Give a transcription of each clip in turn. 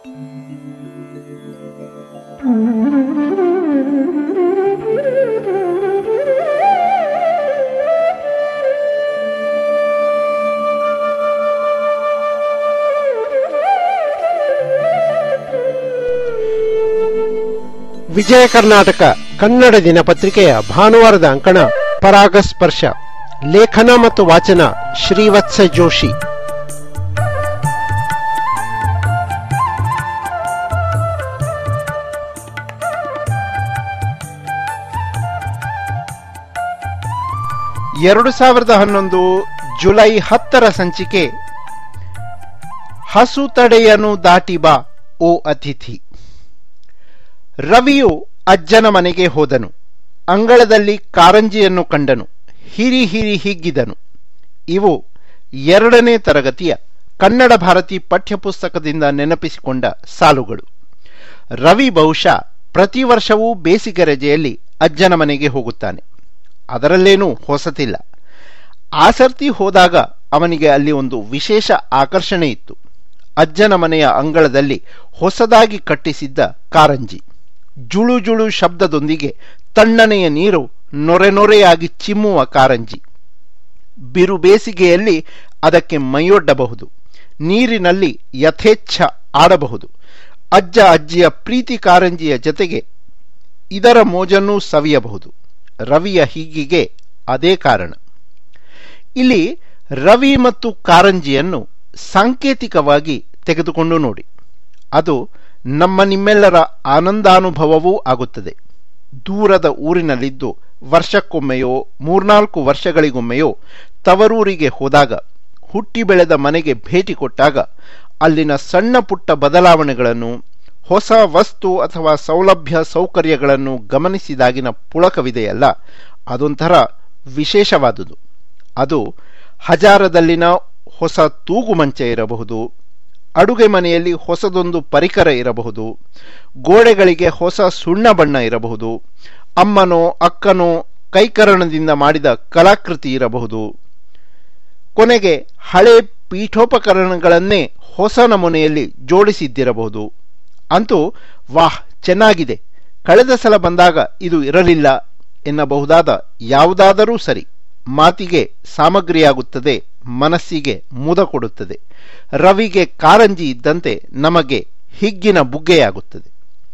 ವಿಜಯ ಕರ್ನಾಟಕ ಕನ್ನಡ ದಿನಪತ್ರಿಕೆಯ ಭಾನುವಾರದ ಅಂಕಣ ಪರಾಗಸ್ಪರ್ಶ ಲೇಖನ ಮತ್ತು ವಾಚನ ಶ್ರೀವತ್ಸ ಜೋಶಿ ಎರಡು ಸಾವಿರದ ಹನ್ನೊಂದು ಜುಲೈ ಹತ್ತರ ಸಂಚಿಕೆ ಹಸು ತಡೆಯನು ದಾಟಿ ಬಾ ಓ ಅತಿಥಿ ರವಿಯು ಅಜ್ಜನ ಮನೆಗೆ ಹೋದನು ಅಂಗಳದಲ್ಲಿ ಕಾರಂಜಿಯನ್ನು ಕಂಡನು ಹಿರಿ ಹಿರಿ ಹಿಗ್ಗಿದನು ಇವು ಎರಡನೇ ತರಗತಿಯ ಕನ್ನಡ ಭಾರತಿ ಪಠ್ಯಪುಸ್ತಕದಿಂದ ನೆನಪಿಸಿಕೊಂಡ ಸಾಲುಗಳು ರವಿ ಬಹುಶಃ ಪ್ರತಿ ವರ್ಷವೂ ಬೇಸಿಗೆ ರಜೆಯಲ್ಲಿ ಅಜ್ಜನ ಮನೆಗೆ ಹೋಗುತ್ತಾನೆ ಅದರಲ್ಲೇನೂ ಹೊಸತಿಲ್ಲ ಆಸರ್ತಿ ಹೋದಾಗ ಅವನಿಗೆ ಅಲ್ಲಿ ಒಂದು ವಿಶೇಷ ಆಕರ್ಷಣೆ ಇತ್ತು ಅಜ್ಜನ ಮನೆಯ ಅಂಗಳದಲ್ಲಿ ಹೊಸದಾಗಿ ಕಟ್ಟಿಸಿದ್ದ ಕಾರಂಜಿ ಜುಳು ಜುಳು ಶಬ್ದದೊಂದಿಗೆ ತಣ್ಣನೆಯ ನೀರು ನೊರೆ ನೊರೆಯಾಗಿ ಚಿಮ್ಮುವ ಕಾರಂಜಿ ಬಿರು ಬೇಸಿಗೆಯಲ್ಲಿ ಅದಕ್ಕೆ ಮೈಯೊಡ್ಡಬಹುದು ನೀರಿನಲ್ಲಿ ಯಥೇಚ್ಛ ಆಡಬಹುದು ಅಜ್ಜ ಅಜ್ಜಿಯ ಪ್ರೀತಿ ಕಾರಂಜಿಯ ಜತೆಗೆ ಇದರ ಮೋಜನ್ನೂ ಸವಿಯಬಹುದು ರವಿಯ ಹೀಗಿಗೆ ಅದೇ ಕಾರಣ ಇಲ್ಲಿ ರವಿ ಮತ್ತು ಕಾರಂಜಿಯನ್ನು ಸಾಂಕೇತಿಕವಾಗಿ ತೆಗೆದುಕೊಂಡು ನೋಡಿ ಅದು ನಮ್ಮ ನಿಮ್ಮೆಲ್ಲರ ಆನಂದಾನುಭವವೂ ಆಗುತ್ತದೆ ದೂರದ ಊರಿನಲ್ಲಿದ್ದು ವರ್ಷಕ್ಕೊಮ್ಮೆಯೋ ಮೂರ್ನಾಲ್ಕು ವರ್ಷಗಳಿಗೊಮ್ಮೆಯೋ ತವರೂರಿಗೆ ಹೋದಾಗ ಹುಟ್ಟಿ ಬೆಳೆದ ಮನೆಗೆ ಭೇಟಿ ಕೊಟ್ಟಾಗ ಅಲ್ಲಿನ ಸಣ್ಣ ಪುಟ್ಟ ಬದಲಾವಣೆಗಳನ್ನು ಹೊಸ ವಸ್ತು ಅಥವಾ ಸೌಲಭ್ಯ ಸೌಕರ್ಯಗಳನ್ನು ಗಮನಿಸಿದಾಗಿನ ಪುಳಕವಿದೆಯಲ್ಲ ಅದೊಂಥರ ವಿಶೇಷವಾದುದು ಅದು ಹಜಾರದಲ್ಲಿನ ಹೊಸ ತೂಗು ಮಂಚ ಇರಬಹುದು ಅಡುಗೆ ಮನೆಯಲ್ಲಿ ಹೊಸದೊಂದು ಪರಿಕರ ಇರಬಹುದು ಗೋಡೆಗಳಿಗೆ ಹೊಸ ಸುಣ್ಣ ಬಣ್ಣ ಇರಬಹುದು ಅಮ್ಮನೋ ಅಕ್ಕನೋ ಕೈಕರಣದಿಂದ ಮಾಡಿದ ಕಲಾಕೃತಿ ಇರಬಹುದು ಕೊನೆಗೆ ಹಳೆ ಪೀಠೋಪಕರಣಗಳನ್ನೇ ಹೊಸ ನಮೂನೆಯಲ್ಲಿ ಜೋಡಿಸಿದ್ದಿರಬಹುದು ಅಂತೂ ವಾಹ್ ಚೆನ್ನಾಗಿದೆ ಕಳೆದ ಸಲ ಬಂದಾಗ ಇದು ಇರಲಿಲ್ಲ ಎನ್ನಬಹುದಾದ ಯಾವುದಾದರೂ ಸರಿ ಮಾತಿಗೆ ಸಾಮಗ್ರಿಯಾಗುತ್ತದೆ ಮನಸ್ಸಿಗೆ ಮುದ ಕೊಡುತ್ತದೆ ರವಿಗೆ ಕಾರಂಜಿ ಇದ್ದಂತೆ ನಮಗೆ ಹಿಗ್ಗಿನ ಬುಗ್ಗೆಯಾಗುತ್ತದೆ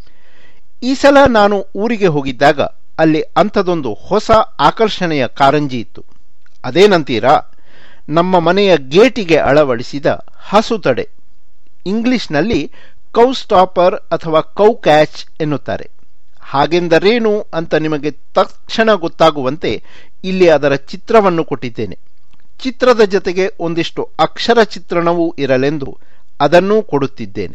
ಈ ಸಲ ನಾನು ಊರಿಗೆ ಹೋಗಿದ್ದಾಗ ಅಲ್ಲಿ ಅಂಥದೊಂದು ಹೊಸ ಆಕರ್ಷಣೆಯ ಕಾರಂಜಿ ಇತ್ತು ಅದೇನಂತೀರಾ ನಮ್ಮ ಮನೆಯ ಗೇಟಿಗೆ ಅಳವಡಿಸಿದ ಹಸು ತಡೆ ಇಂಗ್ಲಿಷ್ನಲ್ಲಿ ಕೌ ಸ್ಟಾಪರ್ ಅಥವಾ ಕೌ ಕ್ಯಾಚ್ ಎನ್ನುತ್ತಾರೆ ಹಾಗೆಂದರೇನು ಅಂತ ನಿಮಗೆ ತಕ್ಷಣ ಗೊತ್ತಾಗುವಂತೆ ಇಲ್ಲಿ ಅದರ ಚಿತ್ರವನ್ನು ಕೊಟ್ಟಿದ್ದೇನೆ ಚಿತ್ರದ ಜೊತೆಗೆ ಒಂದಿಷ್ಟು ಅಕ್ಷರ ಚಿತ್ರಣವೂ ಇರಲೆಂದು ಅದನ್ನೂ ಕೊಡುತ್ತಿದ್ದೇನೆ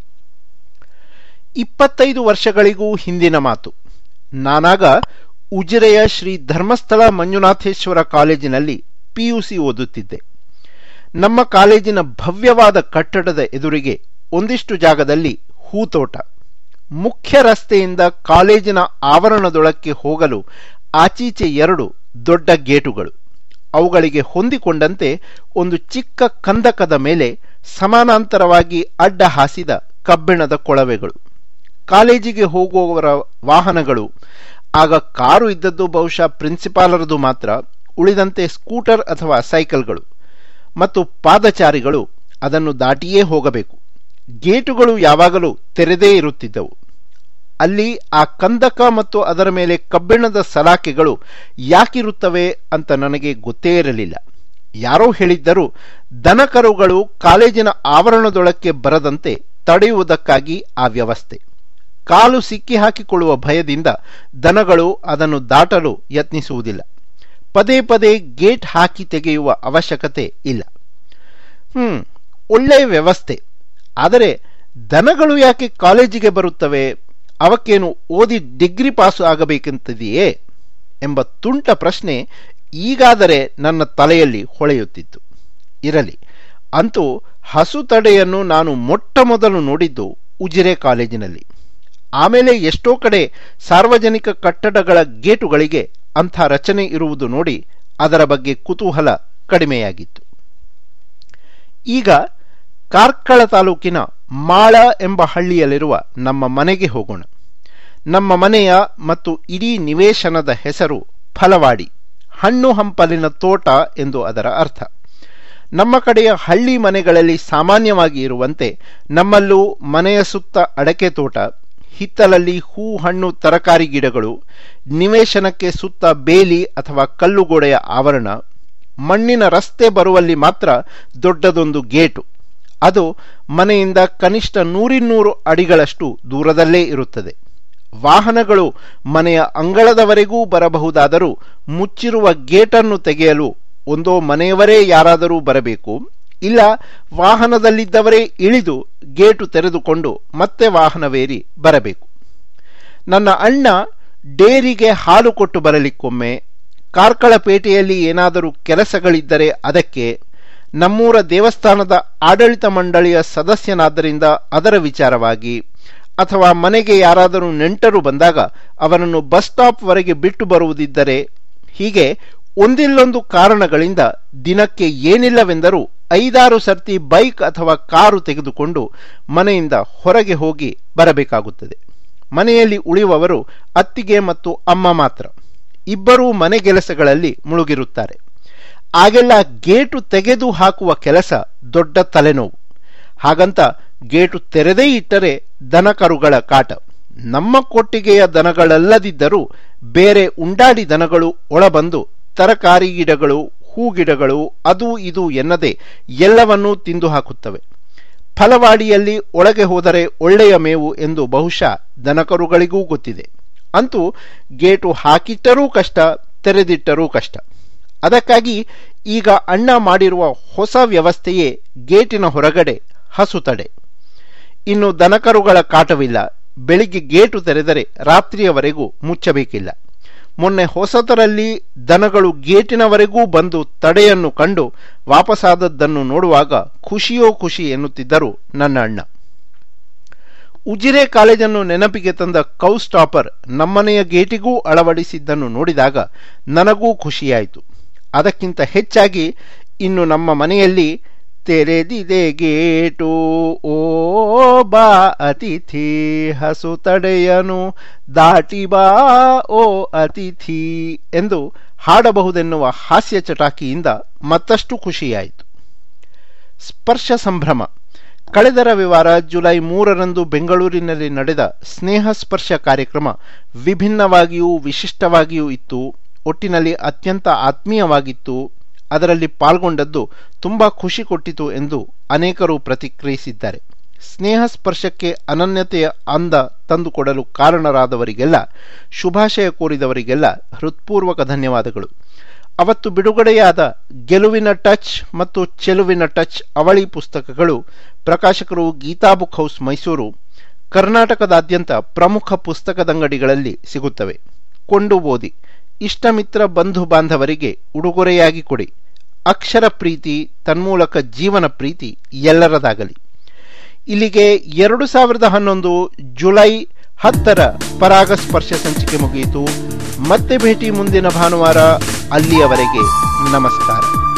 ಇಪ್ಪತ್ತೈದು ವರ್ಷಗಳಿಗೂ ಹಿಂದಿನ ಮಾತು ನಾನಾಗ ಉಜಿರೆಯ ಶ್ರೀ ಧರ್ಮಸ್ಥಳ ಮಂಜುನಾಥೇಶ್ವರ ಕಾಲೇಜಿನಲ್ಲಿ ಪಿಯುಸಿ ಓದುತ್ತಿದ್ದೆ ನಮ್ಮ ಕಾಲೇಜಿನ ಭವ್ಯವಾದ ಕಟ್ಟಡದ ಎದುರಿಗೆ ಒಂದಿಷ್ಟು ಜಾಗದಲ್ಲಿ ಹೂತೋಟ ಮುಖ್ಯ ರಸ್ತೆಯಿಂದ ಕಾಲೇಜಿನ ಆವರಣದೊಳಕ್ಕೆ ಹೋಗಲು ಆಚೀಚೆ ಎರಡು ದೊಡ್ಡ ಗೇಟುಗಳು ಅವುಗಳಿಗೆ ಹೊಂದಿಕೊಂಡಂತೆ ಒಂದು ಚಿಕ್ಕ ಕಂದಕದ ಮೇಲೆ ಸಮಾನಾಂತರವಾಗಿ ಅಡ್ಡ ಹಾಸಿದ ಕಬ್ಬಿಣದ ಕೊಳವೆಗಳು ಕಾಲೇಜಿಗೆ ಹೋಗುವವರ ವಾಹನಗಳು ಆಗ ಕಾರು ಇದ್ದದ್ದು ಬಹುಶಃ ಪ್ರಿನ್ಸಿಪಾಲರದು ಮಾತ್ರ ಉಳಿದಂತೆ ಸ್ಕೂಟರ್ ಅಥವಾ ಸೈಕಲ್ಗಳು ಮತ್ತು ಪಾದಚಾರಿಗಳು ಅದನ್ನು ದಾಟಿಯೇ ಹೋಗಬೇಕು ಗೇಟುಗಳು ಯಾವಾಗಲೂ ತೆರೆದೇ ಇರುತ್ತಿದ್ದವು ಅಲ್ಲಿ ಆ ಕಂದಕ ಮತ್ತು ಅದರ ಮೇಲೆ ಕಬ್ಬಿಣದ ಸಲಾಕೆಗಳು ಯಾಕಿರುತ್ತವೆ ಅಂತ ನನಗೆ ಗೊತ್ತೇ ಇರಲಿಲ್ಲ ಯಾರೋ ಹೇಳಿದ್ದರು ದನಕರುಗಳು ಕಾಲೇಜಿನ ಆವರಣದೊಳಕ್ಕೆ ಬರದಂತೆ ತಡೆಯುವುದಕ್ಕಾಗಿ ಆ ವ್ಯವಸ್ಥೆ ಕಾಲು ಸಿಕ್ಕಿ ಹಾಕಿಕೊಳ್ಳುವ ಭಯದಿಂದ ದನಗಳು ಅದನ್ನು ದಾಟಲು ಯತ್ನಿಸುವುದಿಲ್ಲ ಪದೇ ಪದೇ ಗೇಟ್ ಹಾಕಿ ತೆಗೆಯುವ ಅವಶ್ಯಕತೆ ಇಲ್ಲ ಹ್ಮ್ ಒಳ್ಳೆಯ ವ್ಯವಸ್ಥೆ ಆದರೆ ದನಗಳು ಯಾಕೆ ಕಾಲೇಜಿಗೆ ಬರುತ್ತವೆ ಅವಕ್ಕೇನು ಓದಿ ಡಿಗ್ರಿ ಪಾಸು ಆಗಬೇಕೆಂತಿದೆಯೇ ಎಂಬ ತುಂಟ ಪ್ರಶ್ನೆ ಈಗಾದರೆ ನನ್ನ ತಲೆಯಲ್ಲಿ ಹೊಳೆಯುತ್ತಿತ್ತು ಇರಲಿ ಅಂತೂ ಹಸು ತಡೆಯನ್ನು ನಾನು ಮೊಟ್ಟ ಮೊದಲು ನೋಡಿದ್ದು ಉಜಿರೆ ಕಾಲೇಜಿನಲ್ಲಿ ಆಮೇಲೆ ಎಷ್ಟೋ ಕಡೆ ಸಾರ್ವಜನಿಕ ಕಟ್ಟಡಗಳ ಗೇಟುಗಳಿಗೆ ಅಂಥ ರಚನೆ ಇರುವುದು ನೋಡಿ ಅದರ ಬಗ್ಗೆ ಕುತೂಹಲ ಕಡಿಮೆಯಾಗಿತ್ತು ಈಗ ಕಾರ್ಕಳ ತಾಲೂಕಿನ ಮಾಳ ಎಂಬ ಹಳ್ಳಿಯಲ್ಲಿರುವ ನಮ್ಮ ಮನೆಗೆ ಹೋಗೋಣ ನಮ್ಮ ಮನೆಯ ಮತ್ತು ಇಡೀ ನಿವೇಶನದ ಹೆಸರು ಫಲವಾಡಿ ಹಣ್ಣು ಹಂಪಲಿನ ತೋಟ ಎಂದು ಅದರ ಅರ್ಥ ನಮ್ಮ ಕಡೆಯ ಹಳ್ಳಿ ಮನೆಗಳಲ್ಲಿ ಸಾಮಾನ್ಯವಾಗಿ ಇರುವಂತೆ ನಮ್ಮಲ್ಲೂ ಮನೆಯ ಸುತ್ತ ಅಡಕೆ ತೋಟ ಹಿತ್ತಲಲ್ಲಿ ಹೂ ಹಣ್ಣು ತರಕಾರಿ ಗಿಡಗಳು ನಿವೇಶನಕ್ಕೆ ಸುತ್ತ ಬೇಲಿ ಅಥವಾ ಕಲ್ಲುಗೋಡೆಯ ಆವರಣ ಮಣ್ಣಿನ ರಸ್ತೆ ಬರುವಲ್ಲಿ ಮಾತ್ರ ದೊಡ್ಡದೊಂದು ಗೇಟು ಅದು ಮನೆಯಿಂದ ಕನಿಷ್ಠ ನೂರಿನ್ನೂರು ಅಡಿಗಳಷ್ಟು ದೂರದಲ್ಲೇ ಇರುತ್ತದೆ ವಾಹನಗಳು ಮನೆಯ ಅಂಗಳದವರೆಗೂ ಬರಬಹುದಾದರೂ ಮುಚ್ಚಿರುವ ಗೇಟನ್ನು ತೆಗೆಯಲು ಒಂದೋ ಮನೆಯವರೇ ಯಾರಾದರೂ ಬರಬೇಕು ಇಲ್ಲ ವಾಹನದಲ್ಲಿದ್ದವರೇ ಇಳಿದು ಗೇಟು ತೆರೆದುಕೊಂಡು ಮತ್ತೆ ವಾಹನವೇರಿ ಬರಬೇಕು ನನ್ನ ಅಣ್ಣ ಡೇರಿಗೆ ಹಾಲು ಕೊಟ್ಟು ಬರಲಿಕ್ಕೊಮ್ಮೆ ಕಾರ್ಕಳಪೇಟೆಯಲ್ಲಿ ಏನಾದರೂ ಕೆಲಸಗಳಿದ್ದರೆ ಅದಕ್ಕೆ ನಮ್ಮೂರ ದೇವಸ್ಥಾನದ ಆಡಳಿತ ಮಂಡಳಿಯ ಸದಸ್ಯನಾದ್ದರಿಂದ ಅದರ ವಿಚಾರವಾಗಿ ಅಥವಾ ಮನೆಗೆ ಯಾರಾದರೂ ನೆಂಟರು ಬಂದಾಗ ಅವರನ್ನು ಬಸ್ ಸ್ಟಾಪ್ವರೆಗೆ ಬಿಟ್ಟು ಬರುವುದಿದ್ದರೆ ಹೀಗೆ ಒಂದಿಲ್ಲೊಂದು ಕಾರಣಗಳಿಂದ ದಿನಕ್ಕೆ ಏನಿಲ್ಲವೆಂದರೂ ಐದಾರು ಸರ್ತಿ ಬೈಕ್ ಅಥವಾ ಕಾರು ತೆಗೆದುಕೊಂಡು ಮನೆಯಿಂದ ಹೊರಗೆ ಹೋಗಿ ಬರಬೇಕಾಗುತ್ತದೆ ಮನೆಯಲ್ಲಿ ಉಳಿಯುವವರು ಅತ್ತಿಗೆ ಮತ್ತು ಅಮ್ಮ ಮಾತ್ರ ಇಬ್ಬರೂ ಮನೆ ಕೆಲಸಗಳಲ್ಲಿ ಮುಳುಗಿರುತ್ತಾರೆ ಆಗೆಲ್ಲ ಗೇಟು ತೆಗೆದು ಹಾಕುವ ಕೆಲಸ ದೊಡ್ಡ ತಲೆನೋವು ಹಾಗಂತ ಗೇಟು ತೆರೆದೇ ಇಟ್ಟರೆ ದನಕರುಗಳ ಕಾಟ ನಮ್ಮ ಕೊಟ್ಟಿಗೆಯ ದನಗಳಲ್ಲದಿದ್ದರೂ ಬೇರೆ ಉಂಡಾಡಿ ದನಗಳು ಒಳಬಂದು ತರಕಾರಿ ಗಿಡಗಳು ಹೂಗಿಡಗಳು ಅದು ಇದು ಎನ್ನದೆ ಎಲ್ಲವನ್ನೂ ತಿಂದು ಹಾಕುತ್ತವೆ ಫಲವಾಡಿಯಲ್ಲಿ ಒಳಗೆ ಹೋದರೆ ಒಳ್ಳೆಯ ಮೇವು ಎಂದು ಬಹುಶಃ ದನಕರುಗಳಿಗೂ ಗೊತ್ತಿದೆ ಅಂತೂ ಗೇಟು ಹಾಕಿಟ್ಟರೂ ಕಷ್ಟ ತೆರೆದಿಟ್ಟರೂ ಕಷ್ಟ ಅದಕ್ಕಾಗಿ ಈಗ ಅಣ್ಣ ಮಾಡಿರುವ ಹೊಸ ವ್ಯವಸ್ಥೆಯೇ ಗೇಟಿನ ಹೊರಗಡೆ ಹಸು ತಡೆ ಇನ್ನು ದನಕರುಗಳ ಕಾಟವಿಲ್ಲ ಬೆಳಿಗ್ಗೆ ಗೇಟು ತೆರೆದರೆ ರಾತ್ರಿಯವರೆಗೂ ಮುಚ್ಚಬೇಕಿಲ್ಲ ಮೊನ್ನೆ ಹೊಸತರಲ್ಲಿ ದನಗಳು ಗೇಟಿನವರೆಗೂ ಬಂದು ತಡೆಯನ್ನು ಕಂಡು ವಾಪಸಾದದ್ದನ್ನು ನೋಡುವಾಗ ಖುಷಿಯೋ ಖುಷಿ ಎನ್ನುತ್ತಿದ್ದರು ನನ್ನ ಅಣ್ಣ ಉಜಿರೆ ಕಾಲೇಜನ್ನು ನೆನಪಿಗೆ ತಂದ ಕೌ ಸ್ಟಾಪರ್ ನಮ್ಮನೆಯ ಗೇಟಿಗೂ ಅಳವಡಿಸಿದ್ದನ್ನು ನೋಡಿದಾಗ ನನಗೂ ಖುಷಿಯಾಯಿತು ಅದಕ್ಕಿಂತ ಹೆಚ್ಚಾಗಿ ಇನ್ನು ನಮ್ಮ ಮನೆಯಲ್ಲಿ ತೆರೆದಿದೆ ಗೇಟು ಓ ಬಾ ಅತಿಥಿ ಹಸು ತಡೆಯನು ದಾಟಿ ಬಾ ಓ ಅತಿಥಿ ಎಂದು ಹಾಡಬಹುದೆನ್ನುವ ಹಾಸ್ಯ ಚಟಾಕಿಯಿಂದ ಮತ್ತಷ್ಟು ಖುಷಿಯಾಯಿತು ಸ್ಪರ್ಶ ಸಂಭ್ರಮ ಕಳೆದ ರವಿವಾರ ಜುಲೈ ಮೂರರಂದು ಬೆಂಗಳೂರಿನಲ್ಲಿ ನಡೆದ ಸ್ನೇಹ ಸ್ಪರ್ಶ ಕಾರ್ಯಕ್ರಮ ವಿಭಿನ್ನವಾಗಿಯೂ ವಿಶಿಷ್ಟವಾಗಿಯೂ ಇತ್ತು ಒಟ್ಟಿನಲ್ಲಿ ಅತ್ಯಂತ ಆತ್ಮೀಯವಾಗಿತ್ತು ಅದರಲ್ಲಿ ಪಾಲ್ಗೊಂಡದ್ದು ತುಂಬಾ ಖುಷಿ ಕೊಟ್ಟಿತು ಎಂದು ಅನೇಕರು ಪ್ರತಿಕ್ರಿಯಿಸಿದ್ದಾರೆ ಸ್ನೇಹ ಸ್ಪರ್ಶಕ್ಕೆ ಅನನ್ಯತೆಯ ಅಂದ ತಂದುಕೊಡಲು ಕಾರಣರಾದವರಿಗೆಲ್ಲ ಶುಭಾಶಯ ಕೋರಿದವರಿಗೆಲ್ಲ ಹೃತ್ಪೂರ್ವಕ ಧನ್ಯವಾದಗಳು ಅವತ್ತು ಬಿಡುಗಡೆಯಾದ ಗೆಲುವಿನ ಟಚ್ ಮತ್ತು ಚೆಲುವಿನ ಟಚ್ ಅವಳಿ ಪುಸ್ತಕಗಳು ಪ್ರಕಾಶಕರು ಗೀತಾ ಬುಕ್ ಹೌಸ್ ಮೈಸೂರು ಕರ್ನಾಟಕದಾದ್ಯಂತ ಪ್ರಮುಖ ಪುಸ್ತಕದಂಗಡಿಗಳಲ್ಲಿ ಸಿಗುತ್ತವೆ ಕೊಂಡು ಓದಿ ಇಷ್ಟಮಿತ್ರ ಬಂಧು ಬಾಂಧವರಿಗೆ ಉಡುಗೊರೆಯಾಗಿ ಕೊಡಿ ಅಕ್ಷರ ಪ್ರೀತಿ ತನ್ಮೂಲಕ ಜೀವನ ಪ್ರೀತಿ ಎಲ್ಲರದಾಗಲಿ ಇಲ್ಲಿಗೆ ಎರಡು ಸಾವಿರದ ಹನ್ನೊಂದು ಜುಲೈ ಹತ್ತರ ಪರಾಗಸ್ಪರ್ಶ ಸಂಚಿಕೆ ಮುಗಿಯಿತು ಮತ್ತೆ ಭೇಟಿ ಮುಂದಿನ ಭಾನುವಾರ ಅಲ್ಲಿಯವರೆಗೆ ನಮಸ್ಕಾರ